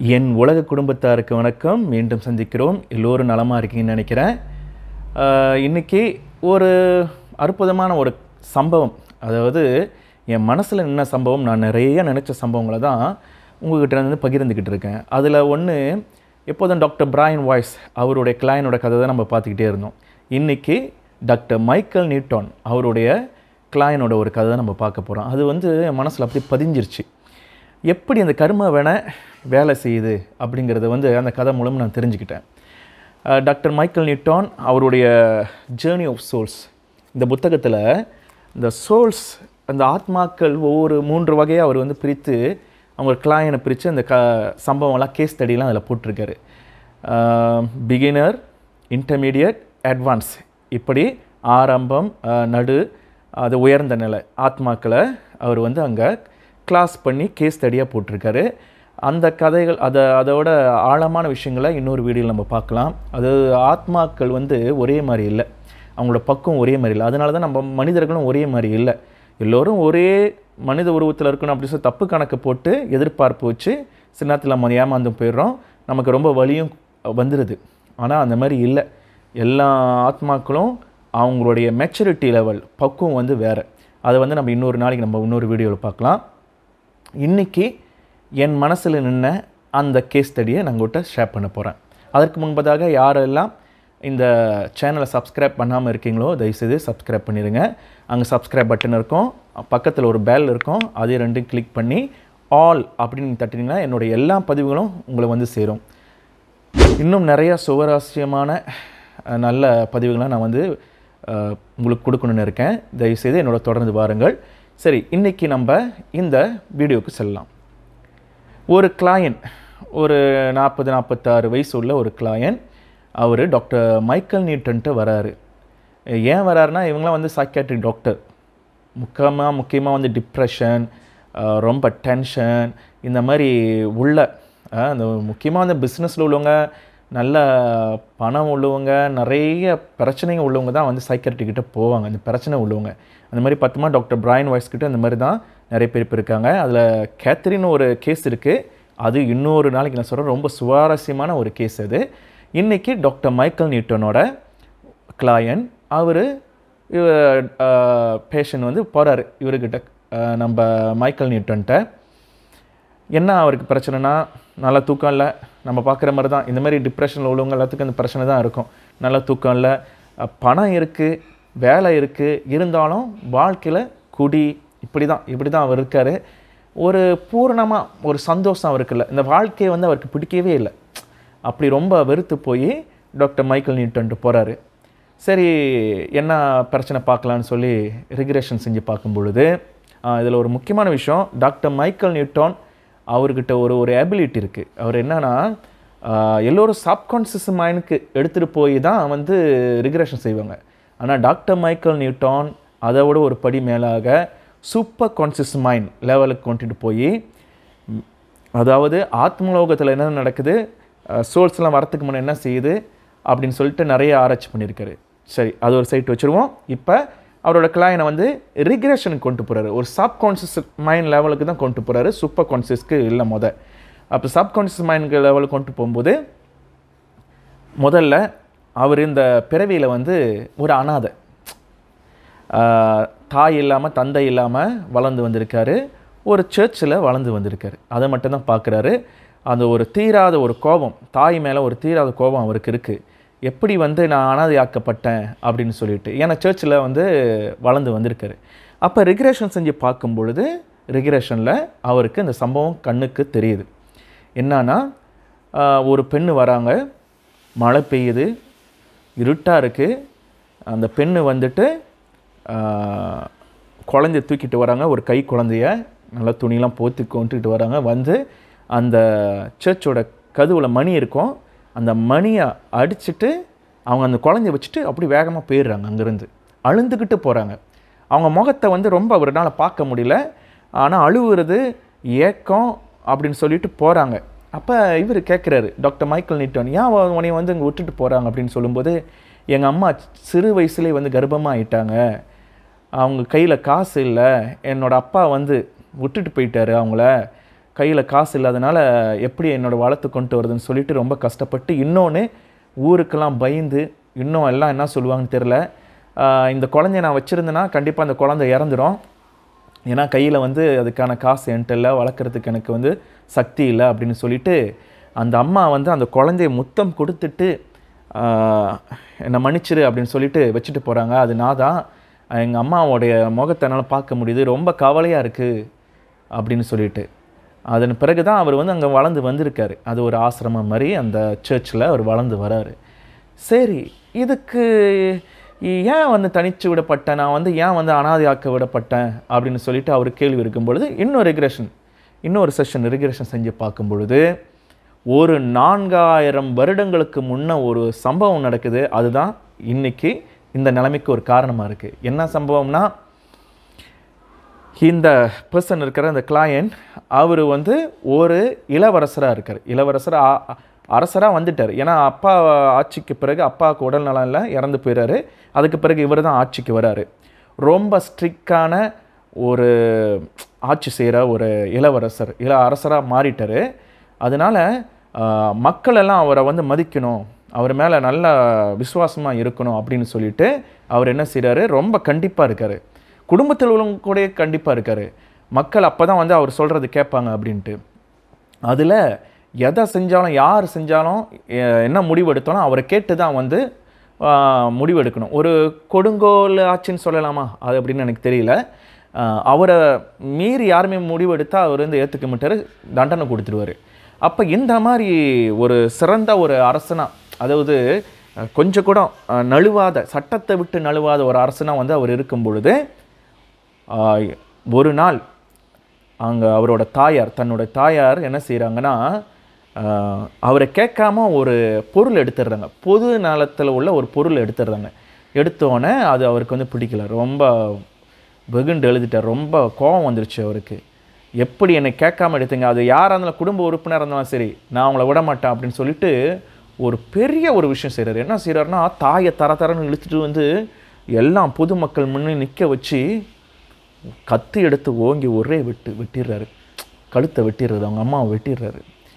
என் உலக குடும்பத்தாருக்கு வணக்கம் மீண்டும் சந்திக்கிறோம் எல்லோரும் நலமாக இருக்கீங்கன்னு நினைக்கிறேன் ஆஹ் இன்னைக்கு ஒரு அற்புதமான ஒரு சம்பவம் அதாவது என் மனசில் நின்ன சம்பவம் நான் நிறைய நினச்ச சம்பவங்களை தான் உங்ககிட்ட இருந்து பகிர்ந்துக்கிட்டு இருக்கேன் அதில் ஒன்று எப்போதும் டாக்டர் பிராயன் வாய்ஸ் அவருடைய கிளையனோட கதை தான் நம்ம பார்த்துக்கிட்டே இருந்தோம் இன்றைக்கி டாக்டர் மைக்கேல் நியூட்டன் அவருடைய கிளையனோட ஒரு கதை தான் நம்ம பார்க்க போகிறோம் அது வந்து என் மனசில் அப்படியே பதிஞ்சிருச்சு எப்படி அந்த கர்ம வேணை வேலை செய்யுது அப்படிங்கிறத வந்து அந்த கதை மூலம் நான் தெரிஞ்சுக்கிட்டேன் அஹ் டாக்டர் மைக்கேல் நியூட்டன் அவருடைய ஜேர்னி ஆஃப் சோல்ஸ் இந்த புத்தகத்தில் இந்த சோல்ஸ் அந்த ஆத்மாக்கள் ஒவ்வொரு மூன்று வகையாக அவர் வந்து பிரித்து அவங்க கிளாயனை பிரித்து அந்த க சம்பவம்லாம் கேஸ் ஸ்டடிலாம் அதில் போட்டிருக்காரு பிகினர் இன்டர்மீடியட் அட்வான்ஸ் இப்படி ஆரம்பம் அஹ், நடு அது உயர்ந்த நிலை ஆத்மாக்களை அவர் வந்து அங்கே கிளாஸ் பண்ணி கேஸ் ஸ்டடியாக போட்டிருக்காரு அந்த கதைகள் அதை அதோட ஆழமான விஷயங்களை இன்னொரு வீடியோவில் நம்ம பார்க்கலாம் அது ஆத்மாக்கள் வந்து ஒரே மாதிரி இல்லை அவங்களோட பக்கம் ஒரே மாதிரி இல்லை அதனால தான் நம்ம மனிதர்களும் ஒரே மாதிரி இல்லை எல்லோரும் ஒரே மனித உருவத்தில் இருக்கணும் அப்படின்னு சொல்லி தப்பு கணக்கு போட்டு எதிர்பார்ப்பு வச்சு சில நேரத்தில் நம்ம ஏமாந்து போயிடுறோம் நமக்கு ரொம்ப வலியும் வந்துடுது ஆனால் அந்த மாதிரி இல்லை எல்லா ஆத்மாக்களும் அவங்களுடைய மெச்சூரிட்டி லெவல் பக்குவம் வந்து வேறு அதை வந்து நம்ம இன்னொரு நாளைக்கு நம்ம இன்னொரு வீடியோவில் பார்க்கலாம் இன்றைக்கி என் மனசில் நின்ன அந்த கேஸ் ஸ்டடியை நான் உங்கள்கிட்ட ஷேர் பண்ண போகிறேன் அதற்கு முன்பதாக யாரெல்லாம் இந்த சேனலை சப்ஸ்கிரைப் பண்ணாமல் இருக்கீங்களோ தயவுசெய்து சப்ஸ்கிரைப் பண்ணிடுங்க அங்கே சப்ஸ்கிரைப் பட்டன் இருக்கும் பக்கத்தில் ஒரு பெல் இருக்கும் அதே ரெண்டும் கிளிக் பண்ணி ஆல் அப்படின்னு தட்டினீங்கன்னா என்னுடைய எல்லா பதிவுகளும் உங்களை வந்து சேரும் இன்னும் நிறைய சுவராசியமான அஹ், நல்ல பதிவுகளை நான் வந்து அஹ், உங்களுக்கு கொடுக்கணும்னு இருக்கேன் தயவுசெய்து என்னோட தொடர்ந்து வாருங்கள் சரி இன்றைக்கி நம்ம இந்த வீடியோவுக்கு செல்லலாம் ஒரு கிளாயன் ஒரு நாற்பது நாற்பத்தாறு வயசு உள்ள ஒரு கிளாயன் அவர் டாக்டர் மைக்கேல் நியூட்டன்ட்டு வராரு ஏன் வராருன்னா இவங்களாம் வந்து சைக்காட்ரிக் டாக்டர் முக்கியமாக முக்கியமாக வந்து டிப்ரெஷன் ரொம்ப டென்ஷன் இந்த மாதிரி உள்ள அஹ், அந்த முக்கியமாக வந்து பிஸ்னஸில் உள்ளவங்க நல்ல பணம் உள்ளவங்க நிறைய பிரச்சனைங்க உள்ளவங்க தான் வந்து சைக்காட்ரி கிட்ட போவாங்க அந்த பிரச்சனை உள்ளவங்க அந்த மாதிரி பத்துமா டாக்டர் பிராயன் வாய்ஸ் கிட்ட அந்த மாதிரி தான் நிறைய பேர் இப்போ இருக்காங்க அதில் கேத்ரின் ஒரு கேஸ் இருக்குது அது இன்னொரு நாளைக்கு நான் சொல்கிறேன் ரொம்ப சுவாரஸ்யமான ஒரு கேஸ் அது இன்றைக்கி டாக்டர் மைக்கேல் நியூட்டனோட கிளாயன் அவர் பேஷண்ட் வந்து போகிறாரு இவர்கிட்ட அஹ், நம்ம மைக்கேல் நியூட்டன்ட்ட என்ன அவருக்கு பிரச்சனைனா நல்லா தூக்கம் இல்லை நம்ம பார்க்குற மாதிரி தான் இந்த மாதிரி டிப்ரெஷனில் உள்ளவங்க எல்லாத்துக்கும் இந்த பிரச்சனை தான் இருக்கும் நல்லா தூக்கம் இல்லை அஹ், பணம் இருக்குது வேலை இருக்குது இருந்தாலும் வாழ்க்கையில் குடி இப்படி தான் இப்படி தான் அவர் இருக்கார் ஒரு பூரணமாக ஒரு சந்தோஷம் அவருக்கு இல்லை இந்த வாழ்க்கையை வந்து அவருக்கு பிடிக்கவே இல்லை அப்படி ரொம்ப வெறுத்து போய் டாக்டர் மைக்கேல் நியூட்டன்ட்டு போகிறாரு சரி என்ன பிரச்சனை பார்க்கலான்னு சொல்லி ரிக்ரெஷன் செஞ்சு பார்க்கும் பொழுது இதில் ஒரு முக்கியமான விஷயம் டாக்டர் மைக்கேல் நியூட்டன் அவர்கிட்ட ஒரு ஒரு எபிலிட்டி இருக்குது அவர் என்னன்னா ஆஹ், எல்லோரும் சப்கான்சியஸ் மைண்டுக்கு எடுத்துகிட்டு போய் தான் வந்து ரிக்ரெஷன் செய்வாங்க ஆனால் டாக்டர் மைக்கேல் நியூட்டன் அதை விட ஒரு படி மேலாக சூப்பர் கான்சியஸ் மைண்ட் லெவலுக்கு கொண்டுட்டு போய் ம், அதாவது ஆத்மலோகத்தில் என்ன நடக்குது சோல்ஸ்லாம் வரத்துக்கு முன்னே என்ன செய்யுது அப்படின்னு சொல்லிட்டு நிறைய ஆராய்ச்சி பண்ணியிருக்காரு சரி அது ஒரு சைட் வச்சுருவோம் இப்போ அவரோட கிளையனை வந்து ரிக்ரெஷனுக்கு கொண்டு போகிறாரு ஒரு சப்கான்ஷியஸ் மைண்ட் லெவலுக்கு தான் கொண்டு போகிறாரு சூப்பர் கான்சியஸ்க்கு இல்லை முத அப்போ சப்கான்ஷியஸ் மைண்ட் லெவலுக்கு கொண்டு போகும்போது முதல்ல அவர் இந்த பிறவியில் வந்து ஒரு அனாதை ஆஹ், தாய் இல்லாமல் தந்தை இல்லாமல் வளர்ந்து வந்திருக்காரு ஒரு சர்ச்சில் வளர்ந்து வந்திருக்காரு அதை மட்டும்தான் பார்க்குறாரு அந்த ஒரு தீராத ஒரு கோபம் தாய் மேலே ஒரு தீராத கோபம் அவருக்கு இருக்குது எப்படி வந்து நான் அனாதையாக்கப்பட்டேன் அப்படின்னு சொல்லிட்டு ஏன்னா சர்ச்சில் வந்து வளர்ந்து வந்திருக்காரு அப்போ ரிக்ரெஷன் செஞ்சு பார்க்கும் பொழுது ரிக்ரெஷனில் அவருக்கு இந்த சம்பவம் கண்ணுக்கு தெரியுது என்னன்னா ஆஹ், ஒரு பெண்ணு வராங்க மழை பெய்யுது இருட்டாக இருக்குது அந்த பெண்ணு வந்துட்டு ஆஹ், குழந்தைய தூக்கிட்டு வராங்க ஒரு கை குழந்தைய நல்லா துணியெல்லாம் போத்தி கொண்டுட்டு வராங்க வந்து அந்த சர்ச்சோட கதவில் மணி இருக்கும் அந்த மணியை அடிச்சிட்டு அவங்க அந்த குழந்தைய வச்சுட்டு அப்படி வேகமாக போயிடுறாங்க அங்கேருந்து அழுந்துக்கிட்டு போகிறாங்க அவங்க முகத்தை வந்து ரொம்ப அவரால் பார்க்க முடியல ஆனால் அழுவுறது ஏக்கம் அப்படின்னு சொல்லிட்டு போகிறாங்க அப்போ இவர் கேட்குறாரு டாக்டர் மைக்கேல் நியூட்டன் ஏன் அவ- உன்னைய வந்து இங்கே விட்டுட்டு போகிறாங்க அப்படின்னு சொல்லும்போது எங்கள் அம்மா சிறு வயசுலேயே வந்து கர்ப்பமாக ஆயிட்டாங்க அவங்க கையில் காசு இல்லை என்னோட அப்பா வந்து விட்டுட்டு போயிட்டாரு அவங்கள கையில் காசு இல்லாதனால எப்படி என்னோட வளர்த்து கொண்டு வருதுன்னு சொல்லிட்டு ரொம்ப கஷ்டப்பட்டு இன்னொன்று ஊருக்கெல்லாம் பயந்து இன்னும் எல்லாம் என்ன சொல்லுவாங்கன்னு தெரில ஆஹ் இந்த குழந்தைய நான் வச்சுருந்தேன்னா கண்டிப்பாக அந்த குழந்தை இறந்துடும் ஏன்னா கையில் வந்து அதுக்கான காசு என்கிட்ட இல்லை வளர்க்குறதுக்கு எனக்கு வந்து சக்தி இல்லை அப்படின்னு சொல்லிட்டு அந்த அம்மா வந்து அந்த குழந்தைய முத்தம் கொடுத்துட்டு ஆஹ், என்னை மன்னிச்சிரு அப்படின்னு சொல்லிட்டு வச்சுட்டு போகிறாங்க அது நான் தான் எங்கள் அம்மாவோடைய முகத்தை என்னால் பார்க்க முடியுது ரொம்ப கவலையாக இருக்குது அப்படின்னு சொல்லிட்டு அதன் பிறகு தான் அவர் வந்து அங்கே வளர்ந்து வந்திருக்காரு அது ஒரு ஆசிரமம் மாதிரி அந்த சர்ச்சில் அவர் வளர்ந்து வராரு சரி இதுக்கு ஏன் வந்து தனிச்சு விடப்பட்டேன் நான் வந்து ஏன் வந்து அனாதையாக்க விடப்பட்டேன் அப்படின்னு சொல்லிட்டு அவர் கேள்வி இருக்கும் பொழுது இன்னொரு ரெகுலேஷன் இன்னொரு செஷன் ரெகுலேஷன் செஞ்சு பார்க்கும் பொழுது ஒரு நான்காயிரம் வருடங்களுக்கு முன்ன ஒரு சம்பவம் நடக்குது அதுதான் இன்னைக்கு இந்த நிலைமைக்கு ஒரு காரணமாக இருக்குது என்ன சம்பவம்னா இந்த பர்சன் இருக்கிற அந்த கிளையண்ட் அவர் வந்து ஒரு இளவரசராக இருக்கார் இளவரசர் அரசராக வந்துட்டார் ஏன்னா அப்பா ஆட்சிக்கு பிறகு அப்பாவுக்கு உடல் நலம் இல்லை இறந்து போயிறாரு அதுக்கு பிறகு இவர் தான் ஆட்சிக்கு வராரு ரொம்ப ஸ்ட்ரிக்டான ஒரு ஆட்சி செய்கிற ஒரு இளவரசர் இள அரசராக மாறிட்டார் அதனால் மக்கள் எல்லாம் அவரை வந்து மதிக்கணும் அவர் மேலே நல்ல விசுவாசமாக இருக்கணும் அப்படின்னு சொல்லிட்டு அவர் என்ன செய்கிறாரு ரொம்ப கண்டிப்பாக இருக்கார் குடும்பத்தில் உள்ளவங்க கூட கண்டிப்பாக இருக்கார் மக்கள் அப்போ தான் வந்து அவர் சொல்கிறது கேட்பாங்க அப்படின்ட்டு அதில் எதை செஞ்சாலும் யார் செஞ்சாலும் எ- என்ன முடிவு எடுத்தாலும் அவரை கேட்டு தான் வந்து ஆஹ், முடிவு எடுக்கணும் ஒரு கொடுங்கோல் ஆட்சின்னு சொல்லலாமா அது அப்படின்னு எனக்கு தெரியல ஆஹ், அவரை மீறி யாருமே முடிவு எடுத்தால் அவர் வந்து ஏற்றுக்க மாட்டார் தண்டனை கொடுத்துருவார் அப்போ இந்த மாதிரி ஒரு சிறந்த ஒரு அரசனா அதாவது அஹ், கொஞ்சம் கூட அஹ், நழுவாத சட்டத்தை விட்டு நழுவாத ஒரு அரசனா வந்து அவர் இருக்கும் பொழுது ஆஹ், ஒரு நாள் அங்கே அவரோட தாயார் தன்னோட தாயார் என்ன செய்கிறாங்கன்னா அவரை கேட்காம ஒரு பொருள் எடுத்துடுறாங்க பொது நலத்தில் உள்ள ஒரு பொருள் எடுத்துடுறாங்க எடுத்தோடனே அது அவருக்கு வந்து பிடிக்கல ரொம்ப வெகுண்டு எழுதிட்டார் ரொம்ப கோபம் வந்துருச்சு அவருக்கு எப்படி என்னை கேட்காம எடுத்தீங்க அது யாராக இருந்தாலும் குடும்ப உறுப்பினராக இருந்தாலும் சரி நான் அவங்கள விட மாட்டேன் அப்படின்னு சொல்லிட்டு ஒரு பெரிய ஒரு விஷயம் செய்கிறாரு என்ன செய்கிறாருன்னா தாயை தர தரன்னு இழுத்துட்டு வந்து எல்லாம் பொதுமக்கள் முன்னே நிற்க வச்சு கத்தி எடுத்து ஓங்கி ஒரே வெட்டு வெட்டிடுறாரு கழுத்தை வெட்டிடுறாரு அவங்க அம்மாவை வெட்டிடுறாரு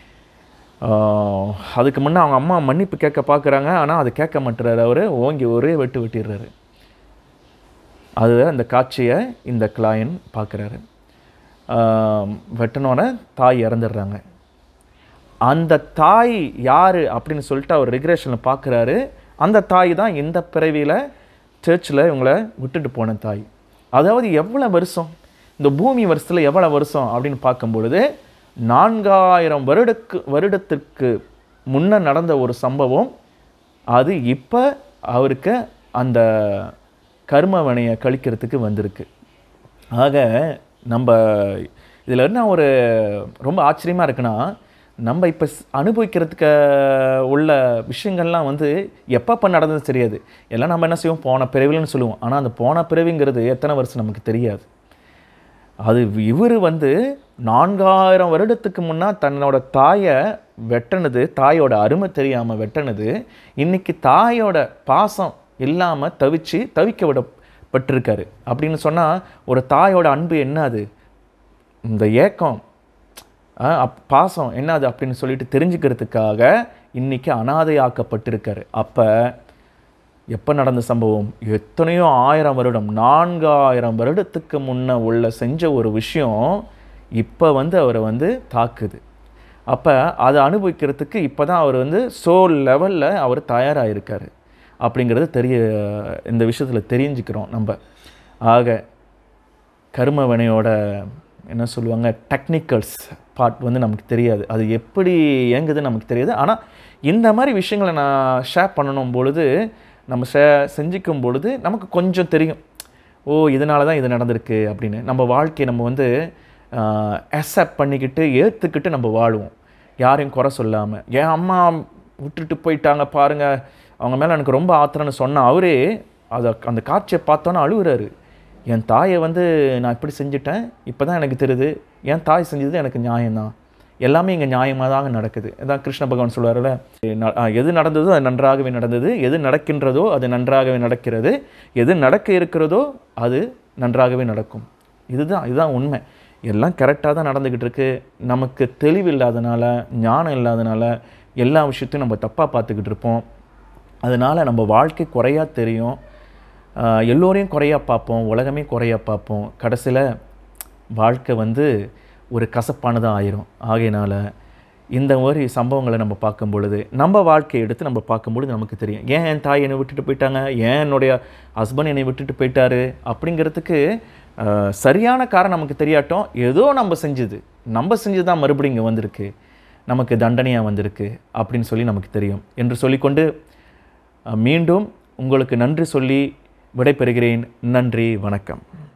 ஆஹ் அதுக்கு முன்னே அவங்க அம்மா மன்னிப்பு கேட்க பார்க்குறாங்க ஆனால் அது கேட்க மாட்டுறாரு அவர் ஓங்கி ஒரே வெட்டு வெட்டிடுறாரு அது அந்த காட்சியை இந்த கிளாயன் பார்க்குறாரு வெட்டினோடனே தாய் இறந்துடுறாங்க அந்த தாய் யார் அப்படின்னு சொல்லிட்டு அவர் ரெகுலேஷனில் பார்க்குறாரு அந்த தாய் தான் இந்த பிறவியில் சர்ச்சில் இவங்கள விட்டுட்டு போன தாய் அதாவது எவ்வளோ வருஷம் இந்த பூமி வருஷத்தில் எவ்வளோ வருஷம் அப்படின்னு பார்க்கும் பொழுது நான்காயிரம் வருடக்கு வருடத்திற்கு முன்ன நடந்த ஒரு சம்பவம் அது இப்போ அவருக்கு அந்த கர்மவனையை கழிக்கிறதுக்கு வந்திருக்கு ஆக நம்ம இதில் என்ன ஒரு ரொம்ப ஆச்சரியமாக இருக்குன்னா நம்ம இப்போ அனுபவிக்கிறதுக்கு உள்ள விஷயங்கள்லாம் வந்து எப்பப்போ நடந்தது தெரியாது எல்லாம் நம்ம என்ன செய்வோம் போன பிறவில்னு சொல்லுவோம் ஆனால் அந்த போன பிறவிங்கிறது எத்தனை வருஷம் நமக்கு தெரியாது அது இவர் வந்து நான்காயிரம் வருடத்துக்கு முன்னா தன்னோட தாயை வெட்டினது தாயோட அருமை தெரியாமல் வெட்டினது இன்னைக்கு தாயோட பாசம் இல்லாமல் தவிச்சு தவிக்க விடப்பட்டிருக்காரு அப்படின்னு சொன்னால் ஒரு தாயோட அன்பு என்ன அது இந்த ஏக்கம் ஆ, அப் பாசம் என்னது அப்படின்னு சொல்லிட்டு தெரிஞ்சுக்கிறதுக்காக இன்னைக்கு அனாதையாக்கப்பட்டிருக்காரு அப்போ எப்போ நடந்த சம்பவம் எத்தனையோ ஆயிரம் வருடம் நான்காயிரம் வருடத்துக்கு முன்ன உள்ள செஞ்ச ஒரு விஷயம் இப்போ வந்து அவரை வந்து தாக்குது அப்போ அதை அனுபவிக்கிறதுக்கு இப்போ தான் அவர் வந்து சோல் லெவலில் அவர் தயாராக இருக்காரு அப்படிங்கிறது தெரிய இந்த விஷயத்தில் தெரிஞ்சுக்கிறோம் நம்ம ஆக கர்மவினையோட என்ன சொல்லுவாங்க டெக்னிக்கல்ஸ் பார்ட் வந்து நமக்கு தெரியாது அது எப்படி இயங்குதுன்னு நமக்கு தெரியாது ஆனால் இந்த மாதிரி விஷயங்களை நான் ஷேர் பண்ணணும் பொழுது நம்ம ஷே செஞ்சுக்கும் பொழுது நமக்கு கொஞ்சம் தெரியும் ஓ இதனால தான் இது நடந்திருக்கு அப்படின்னு நம்ம வாழ்க்கையை நம்ம வந்து அக்செப்ட் பண்ணிக்கிட்டு ஏற்றுக்கிட்டு நம்ம வாழுவோம் யாரையும் குறை சொல்லாமல் என் அம்மா விட்டுட்டு போயிட்டாங்க பாருங்க அவங்க மேலே எனக்கு ரொம்ப ஆத்திரம்னு சொன்ன அவரே அதை அந்த காட்சியை பார்த்தோன்னே அழுகுறாரு என் தாயை வந்து நான் இப்படி செஞ்சுட்டேன் இப்போ தான் எனக்கு தெரியுது என் தாய் செஞ்சது எனக்கு நியாயம்தான் எல்லாமே இங்கே நியாயமாக தாங்க நடக்குது இதான் கிருஷ்ண பகவான் சொல்லுவார்ல ந- ஆ, எது நடந்ததோ அது நன்றாகவே நடந்தது எது நடக்கின்றதோ அது நன்றாகவே நடக்கிறது எது நடக்க இருக்கிறதோ அது நன்றாகவே நடக்கும் இதுதான் இதுதான் உண்மை எல்லாம் கரெக்டாக தான் நடந்துக்கிட்டு இருக்கு நமக்கு தெளிவு இல்லாதனால ஞானம் இல்லாதனால எல்லா விஷயத்தையும் நம்ம தப்பாக பார்த்துக்கிட்டு இருப்போம் அதனால் நம்ம வாழ்க்கை குறையா தெரியும் ஆஹ் எல்லோரையும் குறையா பார்ப்போம் உலகமே குறையா பார்ப்போம் கடைசியில் வாழ்க்கை வந்து ஒரு கசப்பானதாக ஆயிரும் ஆகையினால இந்த மாதிரி சம்பவங்களை நம்ம பார்க்கும் பொழுது நம்ம வாழ்க்கையை எடுத்து நம்ம பார்க்கும் பொழுது நமக்கு தெரியும் ஏன் என் தாய் என்னை விட்டுட்டு போயிட்டாங்க ஏன் என்னுடைய ஹஸ்பண்ட் என்னை விட்டுட்டு போயிட்டாரு அப்படிங்கிறதுக்கு ஆஹ், சரியான காரணம் நமக்கு தெரியாட்டும் ஏதோ நம்ம செஞ்சது நம்ம செஞ்சது தான் மறுபடியும் இங்கே வந்திருக்கு நமக்கு தண்டனையாக வந்திருக்கு அப்படின்னு சொல்லி நமக்கு தெரியும் என்று சொல்லிக்கொண்டு அஹ், மீண்டும் உங்களுக்கு நன்றி சொல்லி விடைபெறுகிறேன் நன்றி வணக்கம்